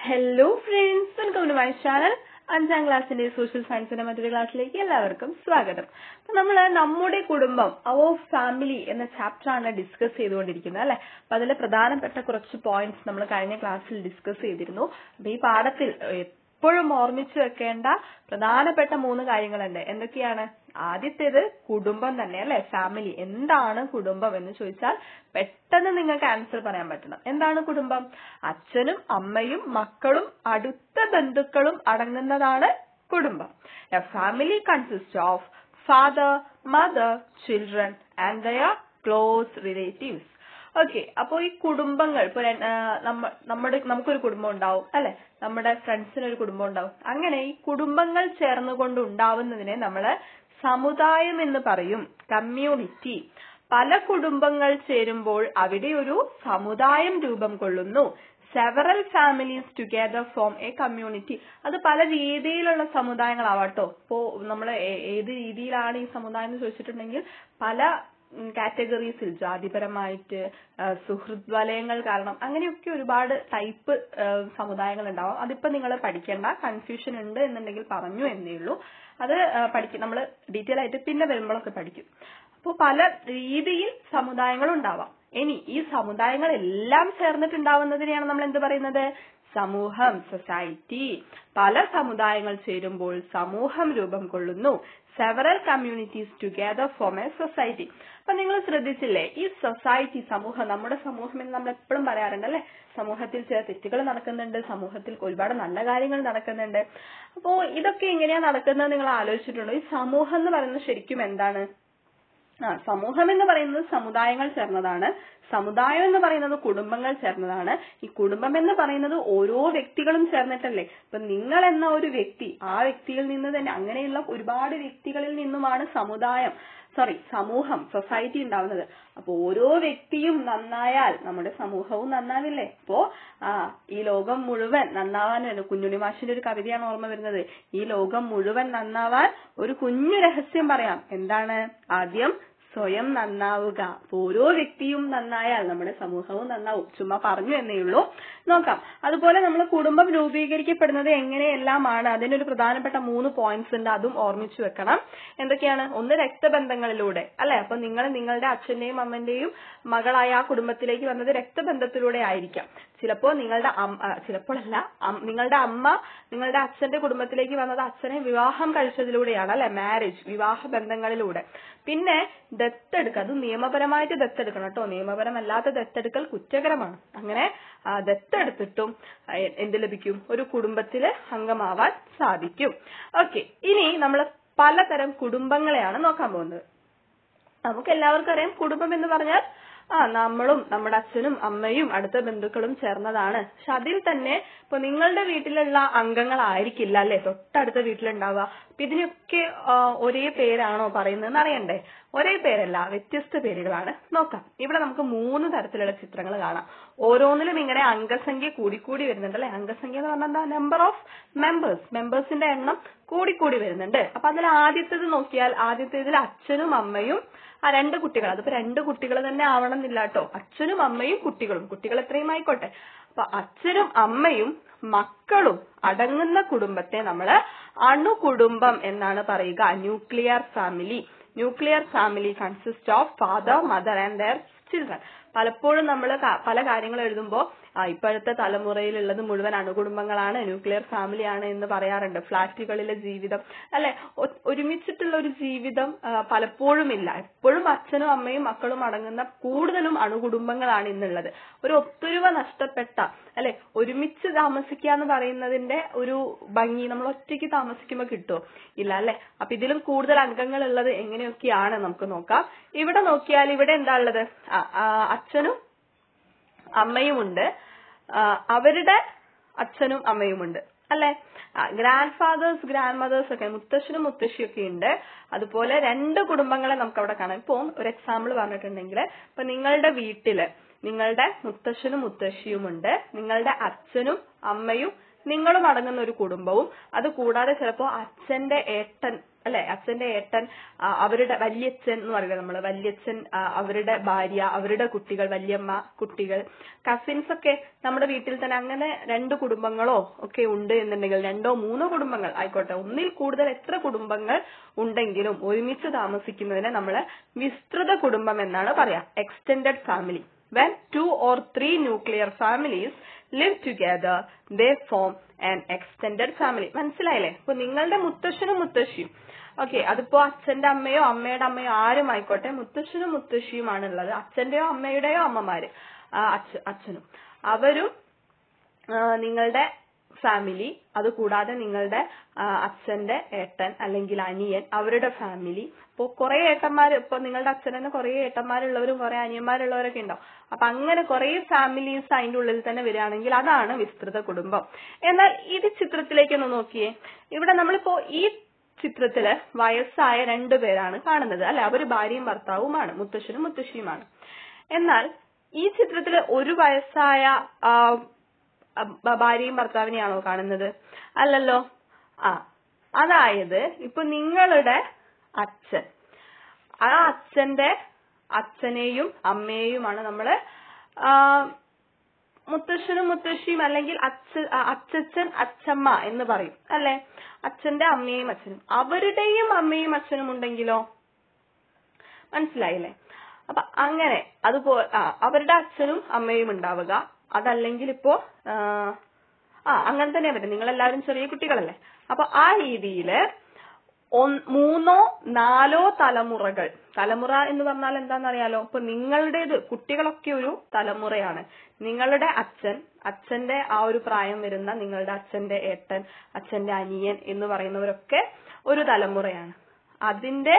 Hello friends welcome to my channel അഞ്ചാം ക്ലാസ്സിന്റെ social സയൻസിന്റെ മറ്റൊരു ക്ലാസ്സിലേക്ക് എല്ലാവർക്കും സ്വാഗതം അപ്പൊ നമ്മൾ നമ്മുടെ കുടുംബം അവർ ഫാമിലി എന്ന ചാപ്റ്റർ ആണ് ഡിസ്കസ് ചെയ്തുകൊണ്ടിരിക്കുന്നത് അല്ലെ അപ്പൊ അതിലെ പ്രധാനപ്പെട്ട കുറച്ച് പോയിന്റ്സ് നമ്മൾ കഴിഞ്ഞ ക്ലാസ്സിൽ ഡിസ്കസ് ചെയ്തിരുന്നു അപ്പൊ ഈ പാഠത്തിൽ എപ്പോഴും ഓർമ്മിച്ചു വെക്കേണ്ട പ്രധാനപ്പെട്ട മൂന്ന് കാര്യങ്ങളുണ്ട് എന്തൊക്കെയാണ് ആദ്യത്തേത് കുടുംബം തന്നെ അല്ലെ ഫാമിലി എന്താണ് കുടുംബം എന്ന് ചോദിച്ചാൽ പെട്ടെന്ന് നിങ്ങൾക്ക് ആൻസർ പറയാൻ പറ്റണം എന്താണ് കുടുംബം അച്ഛനും അമ്മയും മക്കളും അടുത്ത ബന്ധുക്കളും അടങ്ങുന്നതാണ് കുടുംബം a family consist of father mother children and their close relatives okay അപ്പോ ഈ കുടുംബങ്ങൾ ഇപ്പൊ നമ്മുടെ നമുക്കൊരു കുടുംബം ഉണ്ടാവും അല്ലെ നമ്മുടെ ഫ്രണ്ട്സിന് ഒരു കുടുംബം ഉണ്ടാവും അങ്ങനെ ഈ കുടുംബങ്ങൾ ചേർന്നുകൊണ്ട് ഉണ്ടാവുന്നതിനെ നമ്മള് സമുദായം എന്ന് പറയും കമ്മ്യൂണിറ്റി പല കുടുംബങ്ങൾ ചേരുമ്പോൾ അവിടെ ഒരു സമുദായം രൂപം കൊള്ളുന്നു several families together form a community അത് പല രീതിയിലുള്ള സമുദായങ്ങളാവാട്ടോ ഇപ്പോ നമ്മൾ ഏത് രീതിയിലാണ് ഈ സമുദായം എന്ന് ചോദിച്ചിട്ടുണ്ടെങ്കിൽ പല കാറ്റഗറീസിൽ ജാതിപരമായിട്ട് സുഹൃത് വലയങ്ങൾ കാരണം അങ്ങനെയൊക്കെ ഒരുപാട് ടൈപ്പ് സമുദായങ്ങൾ ഉണ്ടാവും അതിപ്പോ നിങ്ങൾ പഠിക്കേണ്ട കൺഫ്യൂഷൻ ഉണ്ട് എന്നുണ്ടെങ്കിൽ പറഞ്ഞു എന്നേ ഉള്ളൂ അത് പഠിക്കും നമ്മൾ ഡീറ്റെയിൽ ആയിട്ട് പിന്നെ വരുമ്പോഴൊക്കെ പഠിക്കും അപ്പോൾ പല രീതിയിൽ സമുദായങ്ങൾ ഉണ്ടാവാം ഇനി ഈ സമുദായങ്ങൾ എല്ലാം ചേർന്നിട്ടുണ്ടാവുന്നതിനെയാണ് നമ്മൾ എന്ത് പറയുന്നത് സമൂഹം സൊസൈറ്റി പല സമുദായങ്ങൾ ചേരുമ്പോൾ സമൂഹം രൂപം കൊള്ളുന്നു several communities together form a society അപ്പൊ നിങ്ങൾ ശ്രദ്ധിച്ചില്ലേ ഈ സൊസൈറ്റി സമൂഹം നമ്മുടെ സമൂഹം എന്ന് നമ്മൾ എപ്പോഴും പറയാറുണ്ട് അല്ലെ സമൂഹത്തിൽ ചില തെറ്റുകൾ നടക്കുന്നുണ്ട് സമൂഹത്തിൽ ഒരുപാട് നല്ല കാര്യങ്ങൾ നടക്കുന്നുണ്ട് അപ്പോ ഇതൊക്കെ എങ്ങനെയാ നടക്കുന്നത് നിങ്ങൾ ആലോചിച്ചിട്ടുണ്ടോ ഈ സമൂഹം എന്ന് പറയുന്നത് ശരിക്കും എന്താണ് ആ സമൂഹം എന്ന് പറയുന്നത് സമുദായങ്ങൾ ചേർന്നതാണ് സമുദായം എന്ന് പറയുന്നത് കുടുംബങ്ങൾ ചേർന്നതാണ് ഈ കുടുംബം എന്ന് പറയുന്നത് ഓരോ വ്യക്തികളും ചേർന്നിട്ടല്ലേ ഇപ്പൊ നിങ്ങൾ എന്ന ഒരു വ്യക്തി ആ വ്യക്തിയിൽ നിന്ന് തന്നെ അങ്ങനെയുള്ള ഒരുപാട് വ്യക്തികളിൽ നിന്നുമാണ് സമുദായം സോറി സമൂഹം സൊസൈറ്റി ഉണ്ടാവുന്നത് അപ്പൊ ഓരോ വ്യക്തിയും നന്നായാൽ നമ്മുടെ സമൂഹവും നന്നാവില്ലേ അപ്പോ ആ ഈ ലോകം മുഴുവൻ നന്നാവാൻ കുഞ്ഞുണ്ണി മാഷിന്റെ ഒരു കവിതയാണ് ഓർമ്മ വരുന്നത് ഈ ലോകം മുഴുവൻ നന്നാവാൻ ഒരു കുഞ്ഞു രഹസ്യം പറയാം എന്താണ് ആദ്യം സ്വയം നന്നാവുക ഓരോ വ്യക്തിയും നന്നായാൽ നമ്മുടെ സമൂഹവും നന്നാവും ചുമ്മാ പറഞ്ഞു എന്നേ ഉള്ളൂ നോക്കാം അതുപോലെ നമ്മൾ കുടുംബം രൂപീകരിക്കപ്പെടുന്നത് എങ്ങനെയെല്ലാമാണ് അതിനൊരു പ്രധാനപ്പെട്ട മൂന്ന് പോയിന്റ്സ് ഉണ്ട് അതും ഓർമ്മിച്ചു വെക്കണം എന്തൊക്കെയാണ് ഒന്ന് രക്തബന്ധങ്ങളിലൂടെ അല്ലെ അപ്പൊ നിങ്ങൾ നിങ്ങളുടെ അച്ഛന്റെയും അമ്മന്റെയും മകളായ ആ കുടുംബത്തിലേക്ക് വന്നത് രക്തബന്ധത്തിലൂടെ ആയിരിക്കാം ചിലപ്പോ നിങ്ങളുടെ ചിലപ്പോഴല്ല നിങ്ങളുടെ അമ്മ നിങ്ങളുടെ അച്ഛന്റെ കുടുംബത്തിലേക്ക് വന്നത് അച്ഛനെ വിവാഹം കഴിച്ചതിലൂടെയാണ് അല്ലെ മാരേജ് വിവാഹ ബന്ധങ്ങളിലൂടെ പിന്നെ ദത്തെടുക്കുക അത് നിയമപരമായിട്ട് ദത്തെടുക്കണം കേട്ടോ നിയമപരമല്ലാത്ത ദത്തെടുക്കൽ കുറ്റകരമാണ് അങ്ങനെ ദത്തെടുത്തിട്ടും എന്ത് ലഭിക്കും ഒരു കുടുംബത്തില് അംഗമാവാൻ സാധിക്കും ഓക്കെ ഇനി നമ്മൾ പലതരം കുടുംബങ്ങളെയാണ് നോക്കാൻ പോകുന്നത് നമുക്ക് എല്ലാവർക്കും അറിയാം കുടുംബം എന്ന് പറഞ്ഞാൽ ആ നമ്മളും നമ്മുടെ അച്ഛനും അമ്മയും അടുത്ത ബന്ധുക്കളും ചേർന്നതാണ് പക്ഷെ അതിൽ തന്നെ ഇപ്പൊ നിങ്ങളുടെ വീട്ടിലുള്ള അംഗങ്ങളായിരിക്കില്ല അല്ലെ തൊട്ടടുത്ത വീട്ടിലുണ്ടാവുക അപ്പൊ ഇതിനൊക്കെ ഒരേ പേരാണോ പറയുന്നതെന്ന് അറിയണ്ടേ ഒരേ പേരല്ല വ്യത്യസ്ത പേരുകളാണ് നോക്കാം ഇവിടെ നമുക്ക് മൂന്ന് തരത്തിലുള്ള ചിത്രങ്ങൾ കാണാം ഓരോന്നിലും ഇങ്ങനെ അംഗസംഖ്യ കൂടിക്കൂടി വരുന്നുണ്ട് അല്ലെ അംഗസംഖ്യ എന്ന് പറഞ്ഞാൽ എന്താ നമ്പർ ഓഫ് മെമ്പേഴ്സ് മെമ്പേഴ്സിന്റെ എണ്ണം കൂടിക്കൂടി വരുന്നുണ്ട് അപ്പൊ അതിൽ ആദ്യത്തേത് നോക്കിയാൽ ആദ്യത്തേതിൽ അച്ഛനും അമ്മയും ആ രണ്ട് കുട്ടികൾ അതിപ്പോ രണ്ട് കുട്ടികൾ തന്നെ ആവണം എന്നില്ല കേട്ടോ അച്ഛനും അമ്മയും കുട്ടികളും കുട്ടികൾ എത്രയും ആയിക്കോട്ടെ അപ്പൊ അച്ഛനും അമ്മയും മക്കളും അടങ്ങുന്ന കുടുംബത്തെ നമ്മൾ അണുകുടുംബം എന്നാണ് പറയുക nuclear family nuclear family consist of father mother and their children പലപ്പോഴും നമ്മൾ പല കാര്യങ്ങൾ എഴുതുമ്പോൾ ഇപ്പോഴത്തെ തലമുറയിലുള്ളത് മുഴുവൻ അണുകുടുംബങ്ങളാണ് ന്യൂക്ലിയർ ഫാമിലിയാണ് എന്ന് പറയാറുണ്ട് ഫ്ളാറ്റുകളിലെ ജീവിതം അല്ലെ ഒരുമിച്ചിട്ടുള്ള ഒരു ജീവിതം പലപ്പോഴും ഇല്ല എപ്പോഴും അച്ഛനും അമ്മയും മക്കളും അടങ്ങുന്ന കൂടുതലും അണുകുടുംബങ്ങളാണ് ഇന്നുള്ളത് ഒരു ഒത്തൊരുമ നഷ്ടപ്പെട്ട അല്ലെ ഒരുമിച്ച് താമസിക്കുക എന്ന് പറയുന്നതിന്റെ ഒരു ഭംഗി നമ്മൾ ഒറ്റയ്ക്ക് താമസിക്കുമ്പോൾ കിട്ടുമോ ഇല്ല അല്ലെ അപ്പൊ ഇതിലും കൂടുതൽ അംഗങ്ങൾ ഉള്ളത് എങ്ങനെയൊക്കെയാണ് നമുക്ക് നോക്കാം ഇവിടെ നോക്കിയാൽ ഇവിടെ എന്താ ഉള്ളത് അച്ഛനും അമ്മയുമുണ്ട് അവരുടെ അച്ഛനും അമ്മയുമുണ്ട് അല്ലെ ഗ്രാൻഡ് ഫാദേഴ്സ് ഗ്രാൻഡ് മദേഴ്സ് ഒക്കെ മുത്തശ്ശനും മുത്തശ്ശിയും ഒക്കെ ഉണ്ട് അതുപോലെ രണ്ട് കുടുംബങ്ങളെ നമുക്ക് അവിടെ കാണാം ഇപ്പൊ ഒരു എക്സാമ്പിൾ പറഞ്ഞിട്ടുണ്ടെങ്കിൽ ഇപ്പൊ നിങ്ങളുടെ വീട്ടില് നിങ്ങളുടെ മുത്തശ്ശനും മുത്തശ്ശിയുമുണ്ട് നിങ്ങളുടെ അച്ഛനും അമ്മയും നിങ്ങളും അടങ്ങുന്ന ഒരു കുടുംബവും അത് കൂടാതെ ചിലപ്പോ അച്ഛന്റെ ഏട്ടൻ അല്ലെ അച്ഛന്റെ ഏട്ടൻ ആ, അവരുടെ വല്യച്ഛൻ എന്ന് പറയുന്നത് നമ്മള് വല്യച്ഛൻ ആ, അവരുടെ ഭാര്യ അവരുടെ കുട്ടികൾ വല്യമ്മ കുട്ടികൾ കസിൻസ് ഒക്കെ നമ്മുടെ വീട്ടിൽ തന്നെ അങ്ങനെ രണ്ട് കുടുംബങ്ങളോ ഒക്കെ ഉണ്ട് എന്നുണ്ടെങ്കിൽ രണ്ടോ മൂന്നോ കുടുംബങ്ങൾ ആയിക്കോട്ടെ ഒന്നിൽ കൂടുതൽ എത്ര കുടുംബങ്ങൾ ഉണ്ടെങ്കിലും ഒരുമിച്ച് താമസിക്കുന്നതിനെ നമ്മള് വിസ്തൃത കുടുംബം എന്നാണ് പറയാ extended family when two or three nuclear families live together they form an extended family മനസ്സിലായില്ലേ ഇപ്പൊ നിങ്ങളുടെ മുത്തശ്ശനും മുത്തശ്ശിയും ഓക്കെ അതിപ്പോ അച്ഛന്റെ അമ്മയോ അമ്മയുടെ അമ്മയോ ആരും ആയിക്കോട്ടെ മുത്തശ്ശനും മുത്തശ്ശിയുമാണ് ഉള്ളത് അച്ഛന്റെയോ അമ്മയുടെയോ അമ്മമാര് ആ, അച്ഛ- അച്ഛനും അവരും ആ, നിങ്ങളുടെ ഫാമിലി അത് കൂടാതെ നിങ്ങളുടെ ആ, അച്ഛന്റെ ഏട്ടൻ അല്ലെങ്കിൽ അനിയൻ അവരുടെ ഫാമിലി ഇപ്പൊ കുറെ ഏട്ടന്മാര് ഇപ്പൊ നിങ്ങളുടെ അച്ഛനെ കുറെ ഏട്ടന്മാരുള്ളവരും കുറെ അനിയന്മാരുള്ളവരൊക്കെ ഉണ്ടാവും അപ്പൊ അങ്ങനെ കുറെ ഫാമിലീസ് അതിന്റെ ഉള്ളിൽ തന്നെ വരികയാണെങ്കിൽ അതാണ് വിസ്തൃത കുടുംബം എന്നാൽ ഇത് ചിത്രത്തിലേക്ക് ഒന്ന് നോക്കിയേ ഇവിടെ നമ്മളിപ്പോ ഈ ചിത്രത്തില് വയസ്സായ രണ്ടുപേരാണ് കാണുന്നത് അല്ലെ അവര് ഭാര്യയും ഭർത്താവുമാണ് മുത്തശ്ശനും മുത്തശ്ശിയുമാണ് എന്നാൽ ഈ ചിത്രത്തില് ഒരു വയസ്സായ ആ, ഭ- ഭാര്യയും ഭർത്താവിനെയാണോ കാണുന്നത് അല്ലല്ലോ ആ അതായത് ഇപ്പൊ നിങ്ങളുടെ അച്ഛൻ ആ അച്ഛന്റെ അച്ഛനെയും അമ്മയെയുമാണ് നമ്മള് ആ, മുത്തശ്ശനും മുത്തശ്ശിയും അല്ലെങ്കിൽ അച്ഛ ആ, അച്ചച്ചൻ അച്ഛമ്മ എന്ന് പറയും അല്ലെ അച്ഛന്റെ അമ്മയും അച്ഛനും അവരുടെയും അമ്മയും അച്ഛനും ഉണ്ടെങ്കിലോ മനസ്സിലായില്ലേ അപ്പൊ അങ്ങനെ അതുപോ ആ അവരുടെ അച്ഛനും അമ്മയും ഉണ്ടാവുക അതല്ലെങ്കിൽ ഇപ്പോ ആ, ആ അങ്ങനെ തന്നെ പറ്റും നിങ്ങൾ എല്ലാവരും ചെറിയ കുട്ടികളല്ലേ അപ്പൊ ആ രീതിയില് ഒന്ന് മൂന്നോ നാലോ തലമുറകൾ തലമുറ എന്ന് പറഞ്ഞാൽ എന്താണെന്നറിയാലോ ഇപ്പൊ നിങ്ങളുടേത് കുട്ടികളൊക്കെ ഒരു തലമുറയാണ് നിങ്ങളുടെ അച്ഛൻ അച്ഛന്റെ ആ ഒരു പ്രായം വരുന്ന നിങ്ങളുടെ അച്ഛന്റെ ഏട്ടൻ അച്ഛന്റെ അനിയൻ എന്ന് പറയുന്നവരൊക്കെ ഒരു തലമുറയാണ് അതിന്റെ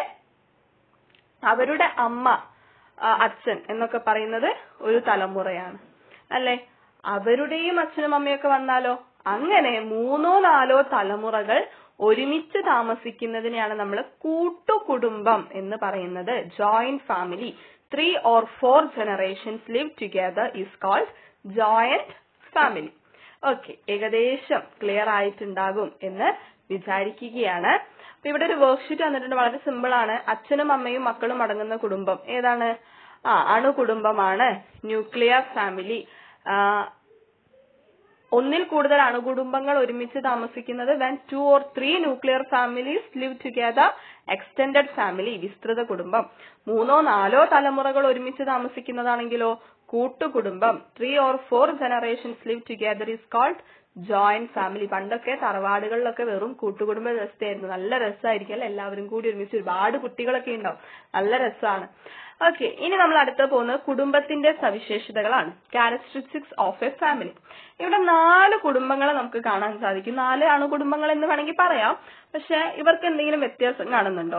അവരുടെ അമ്മ ആ, അച്ഛൻ എന്നൊക്കെ പറയുന്നത് ഒരു തലമുറയാണ് അല്ലെ അവരുടെയും അച്ഛനും അമ്മയൊക്കെ വന്നാലോ അങ്ങനെ മൂന്നോ നാലോ തലമുറകൾ ഒരുമിച്ച് താമസിക്കുന്നതിനെയാണ് നമ്മൾ കൂട്ടുകുടുംബം എന്ന് പറയുന്നത് joint family three or four generations live together is called joint family okay ഏകദേശം ക്ലിയർ ആയിട്ടുണ്ടാകും എന്ന് വിചാരിക്കുകയാണ് അപ്പൊ ഇവിടെ ഒരു വർക്ക്ഷീറ്റ് വന്നിട്ടുണ്ട് വളരെ സിമ്പിൾ ആണ് അച്ഛനും അമ്മയും മക്കളും അടങ്ങുന്ന കുടുംബം ഏതാണ് ആ അണുകുടുംബമാണ് ന്യൂക്ലിയർ ഫാമിലി ഒന്നിൽ കൂടുതൽ അണുകുടുംബങ്ങൾ ഒരുമിച്ച് താമസിക്കുന്നത് when two or three nuclear families live together extended family വിസ്തൃത കുടുംബം മൂന്നോ നാലോ തലമുറകൾ ഒരുമിച്ച് താമസിക്കുന്നതാണെങ്കിലോ കൂട്ടുകുടുംബം three or four generations live together is called joint family പണ്ടൊക്കെ തറവാടുകളിലൊക്കെ വെറും കൂട്ടുകുടുംബ വ്യവസ്ഥയായിരുന്നു നല്ല രസമായിരിക്കും അല്ലെ എല്ലാവരും കൂടി ഒരുമിച്ച് ഒരുപാട് കുട്ടികളൊക്കെ ഉണ്ടാവും നല്ല രസമാണ് ഓക്കെ ഇനി നമ്മൾ അടുത്ത പോകുന്നത് കുടുംബത്തിന്റെ സവിശേഷതകളാണ് ക്യാരക്ടറിസ്റ്റിക്സ് ഓഫ് എ ഫാമിലി ഇവിടെ നാല് കുടുംബങ്ങളെ നമുക്ക് കാണാൻ സാധിക്കും നാല് അണുകുടുംബങ്ങൾ എന്ന് വേണമെങ്കിൽ പറയാം പക്ഷെ ഇവർക്ക് എന്തെങ്കിലും വ്യത്യാസം കാണുന്നുണ്ടോ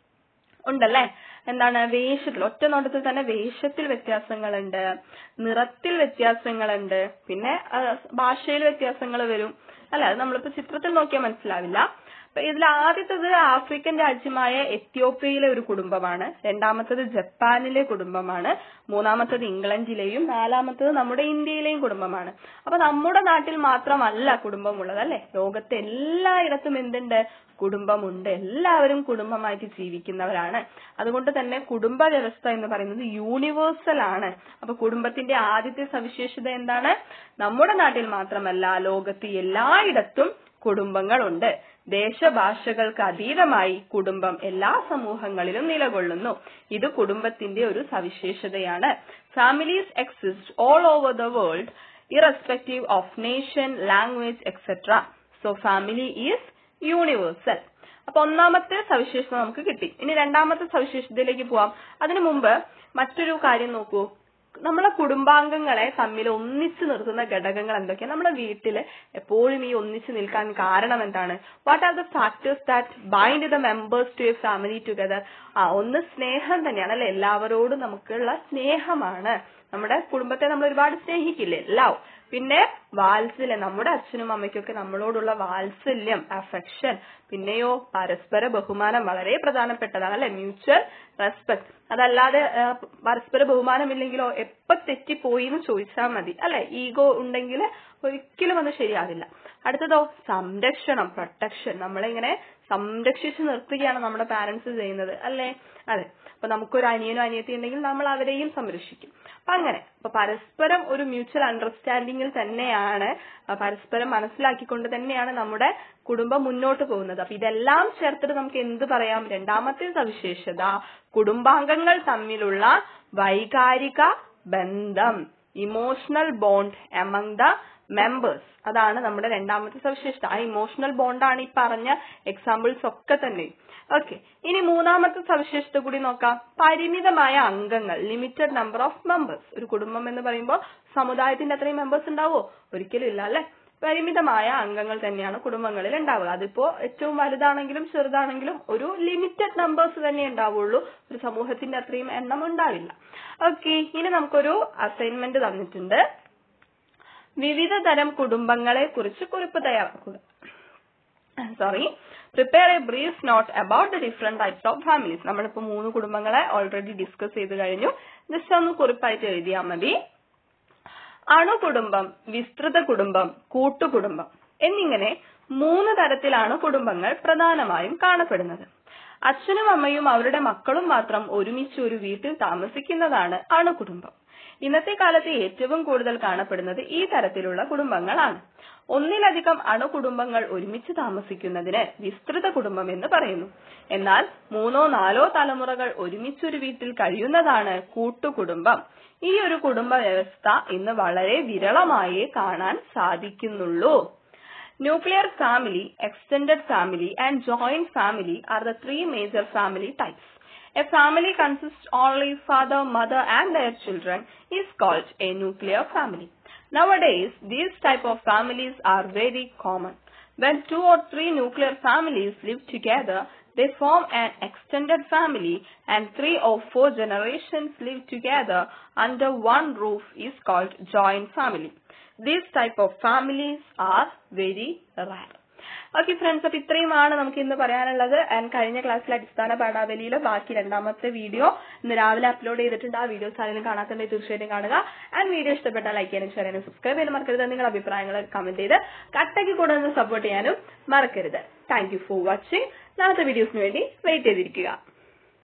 ഉണ്ടല്ലേ എന്താണ് വേഷത്തിൽ ഒറ്റ നോട്ടത്തിൽ തന്നെ വേഷത്തിൽ വ്യത്യാസങ്ങളുണ്ട് നിറത്തിൽ വ്യത്യാസങ്ങളുണ്ട് പിന്നെ ആ, ഭാഷയിൽ വ്യത്യാസങ്ങൾ വരും അല്ലെ അത് നമ്മളിപ്പോ ചിത്രത്തിൽ നോക്കിയാൽ മനസ്സിലാവില്ല അപ്പൊ ഇതിൽ ആദ്യത്തത് ആഫ്രിക്കൻ രാജ്യമായ എത്യോപ്യയിലെ ഒരു കുടുംബമാണ് രണ്ടാമത്തത് ജപ്പാനിലെ കുടുംബമാണ് മൂന്നാമത്തത് ഇംഗ്ലണ്ടിലെയും നാലാമത്തത് നമ്മുടെ ഇന്ത്യയിലെയും കുടുംബമാണ് അപ്പൊ നമ്മുടെ നാട്ടിൽ മാത്രമല്ല കുടുംബമുള്ളത് അല്ലെ ലോകത്തെ എല്ലായിടത്തും എന്തുണ്ട് കുടുംബമുണ്ട് എല്ലാവരും കുടുംബമായിട്ട് ജീവിക്കുന്നവരാണ് അതുകൊണ്ട് തന്നെ കുടുംബ വ്യവസ്ഥ എന്ന് പറയുന്നത് യൂണിവേഴ്സൽ ആണ് അപ്പൊ കുടുംബത്തിന്റെ ആദ്യത്തെ സവിശേഷത എന്താണ് നമ്മുടെ നാട്ടിൽ മാത്രമല്ല ലോകത്ത് എല്ലായിടത്തും കുടുംബങ്ങളുണ്ട് ദേശഭാഷകൾക്ക് അതീതമായി കുടുംബം എല്ലാ സമൂഹങ്ങളിലും നിലകൊള്ളുന്നു ഇത് കുടുംബത്തിന്റെ ഒരു സവിശേഷതയാണ് families exist all over the world irrespective of nation language etcetera so family is universal അപ്പൊ ഒന്നാമത്തെ സവിശേഷത നമുക്ക് കിട്ടി ഇനി രണ്ടാമത്തെ സവിശേഷതയിലേക്ക് പോവാം അതിനു മുമ്പ് മറ്റൊരു കാര്യം നോക്കൂ നമ്മളെ കുടുംബാംഗങ്ങളെ തമ്മിൽ ഒന്നിച്ചു നിർത്തുന്ന ഘടകങ്ങൾ എന്തൊക്കെയാണ് നമ്മുടെ വീട്ടില് എപ്പോഴും ഈ ഒന്നിച്ചു നിൽക്കാൻ കാരണം എന്താണ് what are the factors that bind the members to a family together ആ ഒന്ന് സ്നേഹം തന്നെയാണ് അല്ലെ എല്ലാവരോടും നമുക്കുള്ള സ്നേഹമാണ് നമ്മുടെ കുടുംബത്തെ നമ്മൾ ഒരുപാട് സ്നേഹിക്കില്ലേ ലവ് പിന്നെ വാത്സല്യം നമ്മുടെ അച്ഛനും അമ്മയ്ക്കൊക്കെ നമ്മളോടുള്ള വാത്സല്യം അഫെക്ഷൻ പിന്നെയോ പരസ്പര ബഹുമാനം വളരെ പ്രധാനപ്പെട്ടതാണ് അല്ലെ മ്യൂച്വൽ റെസ്പെക്ട് അതല്ലാതെ ആ, പരസ്പര ബഹുമാനമില്ലെങ്കിലോ എപ്പോ തെറ്റിപ്പോയി എന്ന് ചോദിച്ചാൽ മതി അല്ലെ ഈഗോ ഉണ്ടെങ്കിൽ ഒരിക്കലും അത് ശരിയാവില്ല അടുത്തതോ സംരക്ഷണം പ്രൊട്ടക്ഷൻ നമ്മളിങ്ങനെ സംരക്ഷിച്ച് നിർത്തുകയാണ് നമ്മുടെ പാരന്റ്സ് ചെയ്യുന്നത് അല്ലേ അതെ അപ്പൊ നമുക്കൊരു അനിയനോ അനിയത്തി ഉണ്ടെങ്കിൽ നമ്മൾ അവരെയും സംരക്ഷിക്കും അപ്പൊ അങ്ങനെ അപ്പൊ പരസ്പരം ഒരു മ്യൂച്വൽ അണ്ടർസ്റ്റാൻഡിങ്ങിൽ തന്നെയാണ് ആ, പരസ്പരം മനസ്സിലാക്കിക്കൊണ്ട് തന്നെയാണ് നമ്മുടെ കുടുംബം മുന്നോട്ട് പോകുന്നത് അപ്പൊ ഇതെല്ലാം ചേർത്തിട്ട് നമുക്ക് എന്ത് പറയാം രണ്ടാമത്തെ സവിശേഷത കുടുംബാംഗങ്ങൾ തമ്മിലുള്ള വൈകാരിക ബന്ധം emotional bond among the members അതാണ് നമ്മുടെ രണ്ടാമത്തെ സവിശേഷത ആ ഇമോഷണൽ ബോണ്ടാണ് ഈ പറഞ്ഞ എക്സാമ്പിൾസ് ഒക്കെ തന്നെ ഓക്കെ ഇനി മൂന്നാമത്തെ സവിശേഷത കൂടി നോക്കാം പരിമിതമായ അംഗങ്ങൾ ലിമിറ്റഡ് നമ്പർ ഓഫ് മെമ്പേഴ്സ് ഒരു കുടുംബം എന്ന് പറയുമ്പോൾ സമുദായത്തിന്റെ അത്രയും മെമ്പേഴ്സ് ഉണ്ടാവോ ഒരിക്കലും ഇല്ല അല്ലെ പരിമിതമായ അംഗങ്ങൾ തന്നെയാണ് കുടുംബങ്ങളിൽ ഉണ്ടാവുക അതിപ്പോ ഏറ്റവും വലുതാണെങ്കിലും ചെറുതാണെങ്കിലും ഒരു ലിമിറ്റഡ് നമ്പേഴ്സ് തന്നെ ഉണ്ടാവുള്ളൂ ഒരു സമൂഹത്തിന്റെ അത്രയും എണ്ണം ഉണ്ടാവില്ല ഓക്കെ ഇനി നമുക്കൊരു അസൈൻമെന്റ് തന്നിട്ടുണ്ട് വിവിധ തരം കുടുംബങ്ങളെ കുറിച്ച് കുറിപ്പ് തയ്യാറാക്കുക sorry prepare a brief note about the different types of families നമ്മളിപ്പോ മൂന്ന് കുടുംബങ്ങളെ ഓൾറെഡി ഡിസ്കസ് ചെയ്ത് കഴിഞ്ഞു ജസ്റ്റ് ഒന്ന് കുറിപ്പായിട്ട് എഴുതിയാൽ മതി അണുകുടുംബം വിസ്തൃത കുടുംബം കൂട്ടുകുടുംബം എന്നിങ്ങനെ മൂന്ന് തരത്തിലാണ് കുടുംബങ്ങൾ പ്രധാനമായും കാണപ്പെടുന്നത് അച്ഛനും അമ്മയും അവരുടെ മക്കളും മാത്രം ഒരുമിച്ച് ഒരു വീട്ടിൽ താമസിക്കുന്നതാണ് അണുകുടുംബം ഇന്നത്തെ കാലത്ത് ഏറ്റവും കൂടുതൽ കാണപ്പെടുന്നത് ഈ തരത്തിലുള്ള കുടുംബങ്ങളാണ് ഒന്നിലധികം അണുകുടുംബങ്ങൾ ഒരുമിച്ച് താമസിക്കുന്നതിന് വിസ്തൃത കുടുംബം എന്ന് പറയുന്നു എന്നാൽ മൂന്നോ നാലോ തലമുറകൾ ഒരുമിച്ചൊരു വീട്ടിൽ കഴിയുന്നതാണ് കൂട്ടുകുടുംബം ഈ ഒരു കുടുംബ വ്യവസ്ഥ ഇന്ന് വളരെ വിരളമായേ കാണാൻ സാധിക്കുന്നുള്ളൂ Nuclear family, extended family and joint family are the three major family types. A family consists only father, mother and their children is called a nuclear family. Nowadays, these type of families are very common. When two or three nuclear families live together, they form an extended family and three or four generations live together under one roof is called joint family. These type of families are very rare. Okay friends അപ്പൊ ഇത്രയുമാണ് നമുക്ക് ഇന്ന് പറയാനുള്ളത് and കഴിഞ്ഞ ക്ലാസ്സിലെ അടിസ്ഥാന പാഠാവലിയിലെ ബാക്കി രണ്ടാമത്തെ വീഡിയോ ഇന്ന് രാവിലെ അപ്ലോഡ് ചെയ്തിട്ടുണ്ട് ആ വീഡിയോസ് ആരെങ്കിലും കാണാത്തുണ്ടെങ്കിൽ തീർച്ചയായിട്ടും കാണുക ആൻഡ് വീഡിയോ ഇഷ്ടപ്പെട്ടാൽ ലൈക്ക് ചെയ്യാനും ഷെയർ ചെയ്യാനും സബ്സ്ക്രൈബ് ചെയ്യാനും മറക്കരുത് നിങ്ങളുടെ അഭിപ്രായങ്ങൾ കമന്റ് ചെയ്ത് കട്ടയ്ക്ക് കൂടെ ഒന്ന് സപ്പോർട്ട് ചെയ്യാനും മറക്കരുത് താങ്ക് യു ഫോർ വാച്ചിങ് നാളത്തെ വീഡിയോസിന് വേണ്ടി വെയിറ്റ് ചെയ്തിരിക്കുക